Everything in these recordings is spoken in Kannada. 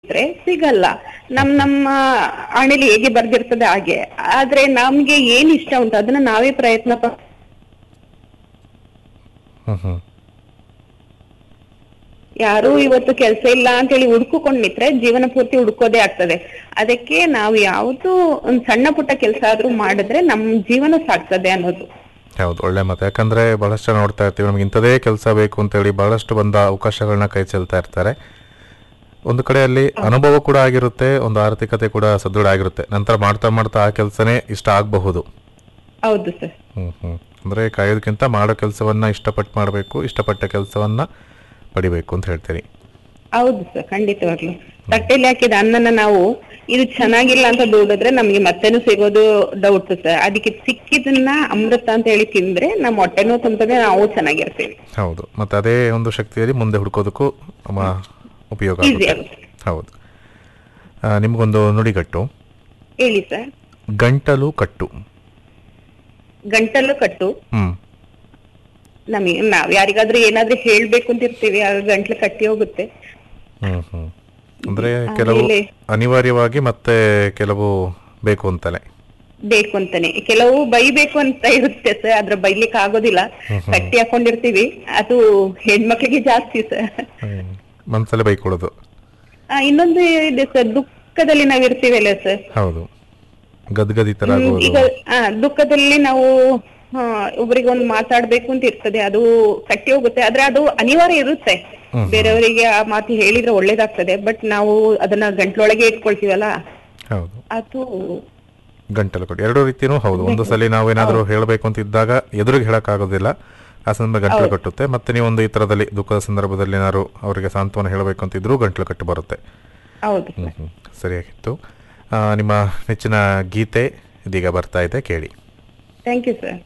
ಇದ್ರೆ ಸಿಗಲ್ಲ ನಮ್ ನಮ್ಮ ಹಣೆಲಿ ಹೇಗೆ ಬರ್ದಿರ್ತದೆ ಹಾಗೆ ಆದ್ರೆ ನಮ್ಗೆ ಏನ್ ಇಷ್ಟ ಉಂಟು ಅದನ್ನ ನಾವೇ ಪ್ರಯತ್ನ ಪ- ಹ್ಮ್ ಹ್ಮ್ ಯಾರು ಇವತ್ತು ಕೆಲಸ ಇಲ್ಲ ಅಂತ ಹೇಳಿ ಹುಡ್ಕೊಂಡು ನಿತ್ರೆ ಜೀವನ ಪೂರ್ತಿ ಹುಡ್ಕೋದೇ ಆಗ್ತದೆ ಅದಕ್ಕೆ ನಾವು ಯಾವ್ದು ಒಂದ್ ಸಣ್ಣ ಪುಟ್ಟ ಕೆಲಸ ಆದ್ರೂ ಮಾಡಿದ್ರೆ ನಮ್ ಜೀವನ ಸಾಗ್ತದೆ ಅನ್ನೋದು ಹೌದು ಒಳ್ಳೆ ಮಾತು ಯಾಕಂದ್ರೆ ಬಹಳಷ್ಟು ಜನ ನೋಡ್ತಾ ಇರ್ತೀವಿ ನಮ್ಗೆ ಇಂಥದೇ ಕೆಲಸ ಬೇಕು ಅಂತೇಳಿ ಬಹಳಷ್ಟು ಬಂದ ಅವಕಾಶಗಳನ್ನ ಕೈ ಚೆಲ್ತಾ ಇರ್ತಾರೆ ಒಂದು ಕಡೆಯಲ್ಲಿ ಅನುಭವ ಕೂಡ ಆಗಿರುತ್ತೆ ಒಂದು ಆರ್ಥಿಕತೆ ಕೂಡ ಸದೃಢ ಆಗಿರುತ್ತೆ ನಂತರ ಮಾಡ್ತಾ ಮಾಡ್ತಾ ಆ ಕೆಲಸನೇ ಇಷ್ಟ ಆಗಬಹುದು ಹೌದು ಸರ್ ಹ್ಮ್ ಹ್ಮ್ ಅಂದ್ರೆ ಕಾಯೋದಕ್ಕಿಂತ ಮಾಡೋ ಕೆಲಸವನ್ನ ಇಷ್ಟಪಟ್ಟು ಮಾಡಬೇಕು ಇಷ್ಟಪಟ್ಟ ಕೆಲಸವನ್ನ ಪಡಿಬೇಕು ಅಂತ ಹೇಳ್ತೀರಿ ಹೌದು ಸರ್ ಖಂಡಿತವಾಗ್ಲು ತಟ್ಟೆಲಿ ಹಾಕಿದ ಅನ್ನನ ನಾವು ಇದು ಚೆನ್ನಾಗಿಲ್ಲ ಅಂತ ದೂಡಿದ್ರೆ ನಮ್ಗೆ ಮತ್ತೆನೂ ಸಿಗೋದು ಡೌಟ್ ಸರ್ ಅದಕ್ಕೆ ಸಿಕ್ಕಿದನ್ನ ಅಮೃತ ಅಂತ ಹೇಳಿ ತಿಂದ್ರೆ ನಮ್ಮ ಹೊಟ್ಟೆನೂ ತುಂಬತದೆ ನಾವು ಚೆನ್ನಾಗಿರ್ತೀವಿ ಹೌದು ಮತ್ತೆ ಅದೇ ಒಂದು ಶಕ್ತಿಯಲ್ಲಿ ಮುಂದೆ ಹುಡ್ಕೋದಕ್ಕೂ ನಮ್ಮ ಉಪಯೋಗ ಈಸಿ ಆಗುತ್ತೆ ಆಗುತ್ತೆ ಹೌದು ಆ, ನಿಮ್ಗೊಂದು ನುಡಿಗಟ್ಟು ಹೇಳಿ ಸರ್ ಗಂಟಲು ಕಟ್ಟು ಗಂಟಲು ಕಟ್ಟು ಹ್ಮ್ ನಮಗೆ ನಾವ್ ಯಾರಿಗಾದ್ರೂ ಏನಾದ್ರೂ ಹೇಳ್ಬೇಕು ಅಂತ ಇರ್ತೀವಿ ಆಗ ಗಂಟ್ಲು ಕಟ್ಟಿ ಹೋಗುತ್ತೆ ಹ್ಮ್ ಹ್ಮ್ ಅಂದ್ರೆ ಕೆಲವು ಆಮೇಲೆ- ಅನಿವಾರ್ಯವಾಗಿ ಮತ್ತೆ ಕೆಲವು ಬೇಕು ಅಂತಲೇ ಬೇಕು ಅಂತಾನೆ ಕೆಲವು ಬೈಬೇಕು ಅಂತ ಇರುತ್ತೆ ಸರ್ ಆದ್ರೆ ಬೈಲಿಕ್ಕೆ ಆಗೋದಿಲ್ಲ ಕಟ್ಟಿ ಹಾಕೊಂಡಿರ್ತೀವಿ ಅದು ಹೆಣ್ಮಕ್ಳಿಗೆ ಜಾಸ್ತಿ ಸರ್ ಹ್ಮ್. ಮನ್ಸಲ್ಲೇ ಬೈಕೊಳ್ಳೋದು ಆ, ಇನ್ನೊಂದು ಇದೆ ಸರ್ ದುಃಖದಲ್ಲಿ ನಾವ್ ಇರ್ತೀವಲ್ಲ ಸರ್ ಹೌದು ಗದ್ಗದಿ ತರ ಹ್ಮ್, ಆಗೋದು ಈಗ ಆ, ದುಃಖದಲ್ಲಿ ನಾವು ಆ, ಒಬ್ರಿಗೊಂದು ಮಾತಾಡ್ಬೇಕು ಅಂತ ಇರ್ತದೆ ಅದು ಕಟ್ಟಿ ಹೋಗುತ್ತೆ ಆದ್ರೆ ಅದು ಅನಿವಾರ್ಯ ಇರುತ್ತೆ ಬೇರೆಯವರಿಗೆ ಆ ಮಾತು ಹೇಳಿದ್ರೆ ಒಳ್ಳೇದಾಗ್ತದೆ ಬಟ್ ನಾವು ಅದನ್ನ ಗಂಟ್ಲೊಳಗೆ ಇಟ್ಕೊಳ್ತೀವಲ್ಲ ಹೌದು ಅದು ಗಂಟಲು ಕಟ್ಟು ಎರಡು ರೀತಿನೂ ಹೌದು ಒಂದು ಸಲ ನಾವೇನಾದ್ರೂ ಹೇಳಬೇಕು ಅಂತ ಇದ್ದಾಗ ಎದುರಿಗೆ ಹೇಳಕ್ ಆಗೋದಿಲ್ಲ ಆ ಸಂದರ್ಭ ಗಂಟಲು ಕಟ್ಟುತ್ತೆ ಮತ್ತೆ ನೀವು ಒಂದು ಈ ತರದಲ್ಲಿ ದುಃಖದ ಸಂದರ್ಭದಲ್ಲಿ ಏನಾದ್ರು ಅವರಿಗೆ ಸಾಂತ್ವನ ಹೇಳಬೇಕು ಅಂತಿದ್ರು ಗಂಟಲು ಕಟ್ಟು ಬರುತ್ತೆ ಹೌದು ಹ್ಮ್ ಹ್ಮ್. ಸರಿಯಾಗಿತ್ತು ಆ, ನಿಮ್ಮ ನೆಚ್ಚಿನ ಗೀತೆ ಇದೀಗ ಬರ್ತಾ ಇದೆ ಕೇಳಿ ಥ್ಯಾಂಕ್ ಯು ಸರ್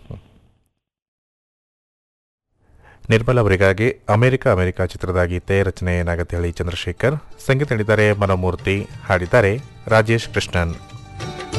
ನಿರ್ಮಲ ಅವರಿಗಾಗಿ ಅಮೆರಿಕ ಅಮೆರಿಕ ಚಿತ್ರದ ಗೀತೆ ರಚನೆ ನಾಗತಿಹಳ್ಳಿ ಚಂದ್ರಶೇಖರ್ ಸಂಗೀತ ನೀಡಿದ್ದಾರೆ ಮನೋಮೂರ್ತಿ ಹಾಡಿದ್ದಾರೆ ರಾಜೇಶ್ ಕೃಷ್ಣನ್